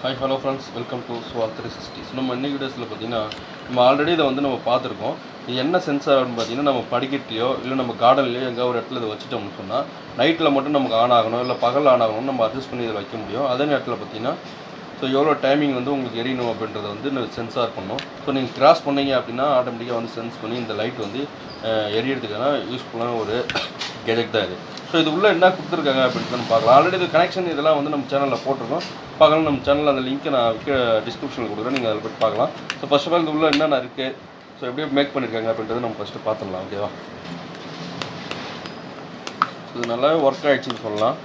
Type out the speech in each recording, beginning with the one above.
hi hello friends welcome to ஸ்வால் three sixty so நம்ம இன்னைக்கு வீடியோஸில் பார்த்தீங்கன்னா நம்ம ஆல்ரெடி இதை வந்து நம்ம பார்த்துருக்கோம் இது என்ன சென்சார் அப்படின்னு பார்த்தீங்கன்னா நம்ம படிக்கட்டிலையோ இல்லை நம்ம கார்டன்லையோ எங்கேயோ ஒரு இடத்துல இதை வச்சுட்டோம்னு சொன்னால் நைட்டில் மட்டும் நமக்கு ஆன் ஆகணும் இல்லை பகல் ஆன் ஆகணும்னு நம்ம அட்ஜஸ்ட் பண்ணி இதில் வைக்க முடியும் அதே நேரத்தில் பார்த்தீங்கன்னா ஸோ எவ்வளோ டைமிங் வந்து உங்களுக்கு எரியணும் அப்படின்றத வந்து சென்சார் பண்ணும் ஸோ நீங்கள் கிராஸ் பண்ணீங்க அப்படின்னா ஆட்டோமேட்டிக்காக வந்து சென்ஸ் பண்ணி இந்த லைட் வந்து அஹ், எரியறதுக்கான யூஸ்ஃபுல்லான ஒரு கெஜெட் தான் இது ஸோ இது உள்ளே என்ன கொடுத்துருக்காங்க அப்படின்ட்டு நம்ம பார்க்கலாம் ஆல்ரெடி இது கனெக்ஷன் இதெல்லாம் வந்து நம்ம சேனலில் போட்டிருக்கோம் பார்க்கலாம் நம்ம சேனலில் அந்த லிங்க்கை நான் டிஸ்கிரிப்ஷனில் கொடுக்குறேன் நீங்கள் அதில் போய் பார்க்கலாம் ஸோ ஃபர்ஸ்ட் ஆஃப் ஆல் இது உள்ள என்னென்ன இருக்குது ஸோ எப்படி மேக் பண்ணியிருக்காங்க அப்படின்றத நம்ம ஃபஸ்ட்டு பார்த்துடலாம் ஓகேவா ஸோ இது நல்லா ஒர்க் ஆகிடுச்சின்னு சொல்லலாம்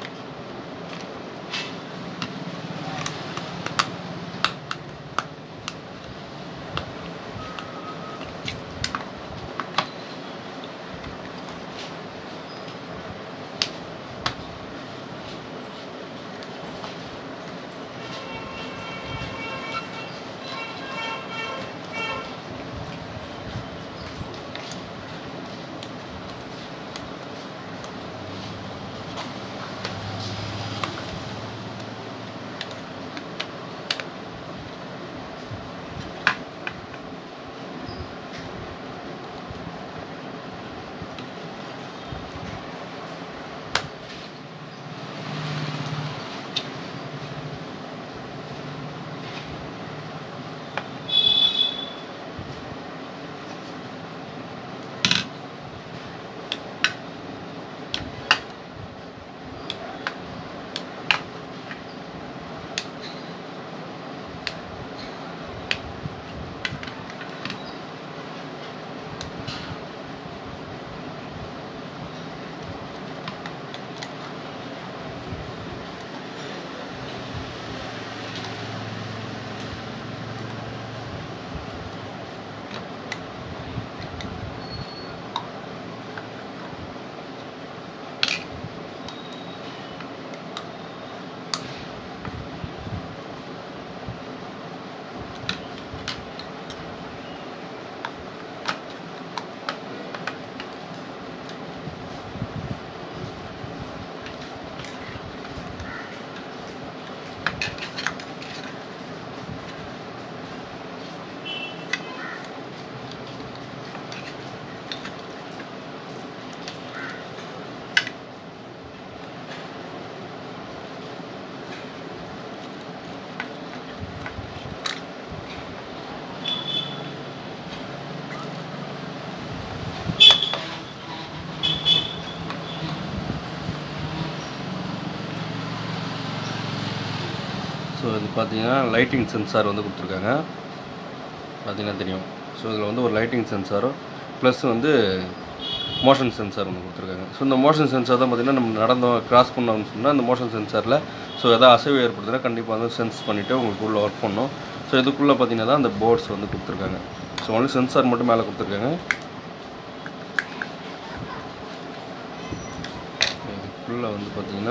ஸோ இது பார்த்தீங்கன்னா லைட்டிங் சென்சார் வந்து கொடுத்துருக்காங்க பார்த்தீங்கன்னா தெரியும் ஸோ இதில் வந்து ஒரு லைட்டிங் சென்சாரும் ப்ளஸ் வந்து மோஷன் சென்சார் ஒன்று கொடுத்துருக்காங்க ஸோ இந்த மோஷன் சென்சார் தான் பார்த்தீங்கன்னா நம்ம நடந்தோம் கிராஸ் பண்ணோம்னு சொன்னால் அந்த மோஷன் சென்சாரில் ஸோ எதாவது அசைவு ஏற்படுதுன்னா கண்டிப்பாக வந்து சென்ஸ் பண்ணிவிட்டு உங்களுக்கு உள்ள ஒர்க் பண்ணும் ஸோ இதுக்குள்ளே பார்த்தீங்கன்னா தான் அந்த போர்ட்ஸ் வந்து கொடுத்துருக்காங்க ஸோ ஒன்லி சென்சார் மட்டும் மேலே கொடுத்துருக்காங்க இதுக்குள்ளே வந்து பார்த்தீங்கன்னா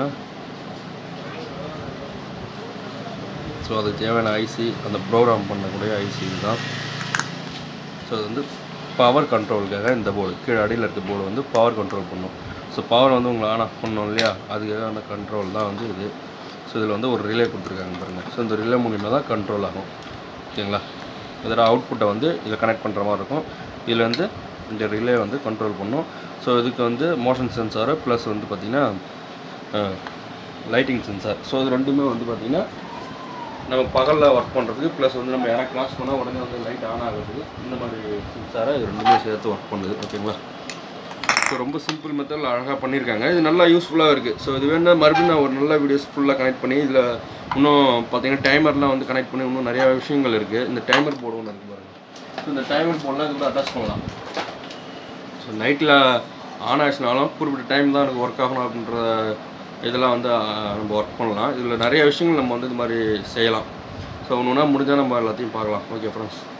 ஸோ அதுக்கு தேவையான ஐசி அந்த ப்ரோக்ராம் பண்ணக்கூடிய ஐசி இதுதான் ஸோ அது வந்து பவர் கண்ட்ரோலுக்காக இந்த போர்டு கீழே அடியில் இருக்க போர்டு வந்து பவர் கண்ட்ரோல் பண்ணும் ஸோ பவர் வந்து உங்களை ஆன் ஆஃப் பண்ணணும் இல்லையா அதுக்கான கண்ட்ரோல் தான் வந்து இது ஸோ இதில் வந்து ஒரு ரிலே கொடுத்துருக்காங்க பாருங்கள் ஸோ இந்த ரிலே மூலியமாக தான் கண்ட்ரோல் ஆகும் ஓகேங்களா இதோட அவுட்புட்டை வந்து இதில் கனெக்ட் பண்ணுற மாதிரி இருக்கும் இதில் வந்து இந்த ரிலே வந்து கண்ட்ரோல் பண்ணும் ஸோ இதுக்கு வந்து மோஷன் சென்சாரு ப்ளஸ் வந்து பார்த்திங்கன்னா லைட்டிங் சென்சார் ஸோ இது ரெண்டுமே வந்து பார்த்திங்கன்னா நம்ம பகலில் ஒர்க் பண்ணுறதுக்கு ப்ளஸ் வந்து நம்ம யாராவது கிளாஸ் பண்ணால் உடனே வந்து லைட் ஆன் ஆகிறதுக்கு இந்த மாதிரி சென்சாரை இது ரெண்டுமே சேர்த்து ஒர்க் பண்ணுது ஓகேங்களா ஸோ ரொம்ப சிம்பிள் மெத்தடில் அழகாக பண்ணியிருக்காங்க இது நல்லா யூஸ்ஃபுல்லாக இருக்குது ஸோ இது வேணால் மறுபடியும் நான் ஒரு நல்ல வீடியோஸ் ஃபுல்லாக கனெக்ட் பண்ணி இதில் இன்னும் பார்த்தீங்கன்னா டைமர்லாம் வந்து கனெக்ட் பண்ணி இன்னும் நிறையா விஷயங்கள் இருக்குது இந்த டைமர் போர்டு ஒன்று இருக்குது பாருங்கள் ஸோ இந்த டைமர் போர்டெலாம் இது கூட அட்டாச் பண்ணலாம் ஸோ நைட்டில் ஆன் ஆச்சுனாலும் குறிப்பிட்ட டைம் தான் எனக்கு ஒர்க் ஆகணும் அப்படின்ற இதெல்லாம் வந்து ஆ, நம்ம ஒர்க் பண்ணலாம் இதில் நிறைய விஷயங்கள் நம்ம வந்து இது மாதிரி செய்யலாம் ஸோ ஒன்று ஒன்றா முடிஞ்சால் நம்ம எல்லாத்தையும் பார்க்கலாம் ஓகே ஃப்ரெண்ட்ஸ்